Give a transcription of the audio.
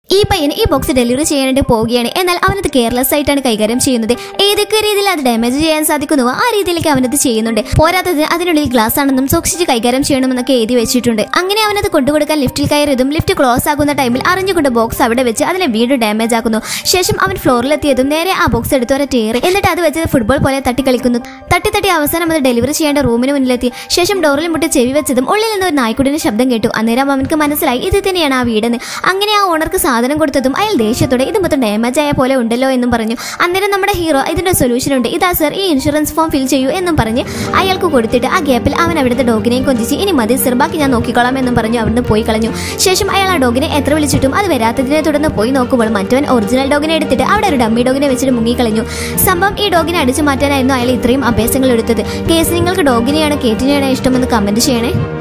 ഈ പയ്യൻ ഈ ബോക്സ് ഡെലിവറി ചെയ്യാനായിട്ട് പോവുകയാണ് എന്നാൽ അവനത് കെയർലെസ് ആയിട്ടാണ് കൈകാര്യം ചെയ്യുന്നത് ഏതൊക്കെ രീതിയിൽ അത് ഡാമേജ് ചെയ്യാൻ സാധിക്കുന്നുവോ ആ രീതിയിലേക്ക് അവനത് ചെയ്യുന്നുണ്ട് പോരാത്തത് അതിനുള്ളിൽ ഗ്ലാസ് ആണെന്നും സൂക്ഷിച്ച് കൈകാര്യം ചെയ്യണമെന്നൊക്കെ എഴുതി വെച്ചിട്ടുണ്ട് അങ്ങനെ അവനത് കൊണ്ടുകൊടുക്കാൻ ലിഫ്റ്റിൽ കയറിയതും ലിഫ്റ്റ് ക്ലോസ് ആകുന്ന ടൈമിൽ അറിഞ്ഞുകൊണ്ട് ബോക്സ് അവിടെ വെച്ച് അതിനെ വീണ്ടും ഡാമേജ് ആക്കുന്നു ശേഷം അവൻ ഫ്ലോറിലെത്തിയതും നേരെ ആ ബോക്സ് എടുത്ത് ഒരൊറ്റ ഏറി എന്നിട്ട് അത് വെച്ച് ഫുട്ബോൾ പോലെ തട്ടി കളിക്കുന്നു തട്ടി തട്ടി അവസാനം അത് ഡെലിവറി ചെയ്യേണ്ട റൂമിന് മുന്നിലെത്തി ശേഷം ഡോറിൽ മുട്ടി ചെവി വെച്ചതും ഉള്ളിൽ നിന്ന് ഒരു നായ്ക്കുട്ടിന്റെ ശബ്ദം കേട്ടു അന്നേരം അവനക്ക് മനസ്സിലായി ഇത് തന്നെയാണ് ആ വീടെന്ന് അങ്ങനെ ആ ഓണർക്ക് സാധനം കൊടുത്തതും അയാൾ ദേഷ്യത്തോടെ ഇത് മൊത്തം ഡാമേജ് ആയ പോലെ ഉണ്ടല്ലോ എന്നും പറഞ്ഞു അന്നേരം നമ്മുടെ ഹീറോ ഇതിന്റെ സൊല്യൂഷൻ ഉണ്ട് ഇതാ സർ ഈ ഇൻഷുറൻസ് ഫോം ഫിൽ ചെയ്യൂ എന്നും പറഞ്ഞ് അയാൾക്ക് കൊടുത്തിട്ട് ആ ഗ്യാപ്പിൽ അവൻ അവിടുത്തെ ഡോഗിനെയും കൊഞ്ചിച്ച് ഇനി മതി സർ ബാക്കി ഞാൻ നോക്കിക്കോളാം എന്നും പറഞ്ഞു അവിടുന്ന് പോയി കളഞ്ഞു ശേഷം അയാൾ ആ ഡോഗിനെ എത്ര വിളിച്ചിട്ടും അത് വരാത്തതിനെ തുടർന്ന് പോയി നോക്കുമ്പോൾ മറ്റവൻ ഒറിജിനൽ ഡോഗിനെ എടുത്തിട്ട് അവിടെ ഒരു ഡമ്മി ഡോഗിനെ വെച്ചിട്ട് മുങ്ങിക്കളഞ്ഞു സംഭവം ഈ ഡോഗിനെ അടിച്ചു മാറ്റാനായിരുന്നു അയാൾ ഇത്രയും അഭ്യാസങ്ങൾ എടുത്തത് കേസ് നിങ്ങൾക്ക് ഡോഗിനെയാണ് കേറ്റിനെയാണ് ഇഷ്ടമെന്ന് കമന്റ് ചെയ്യണേ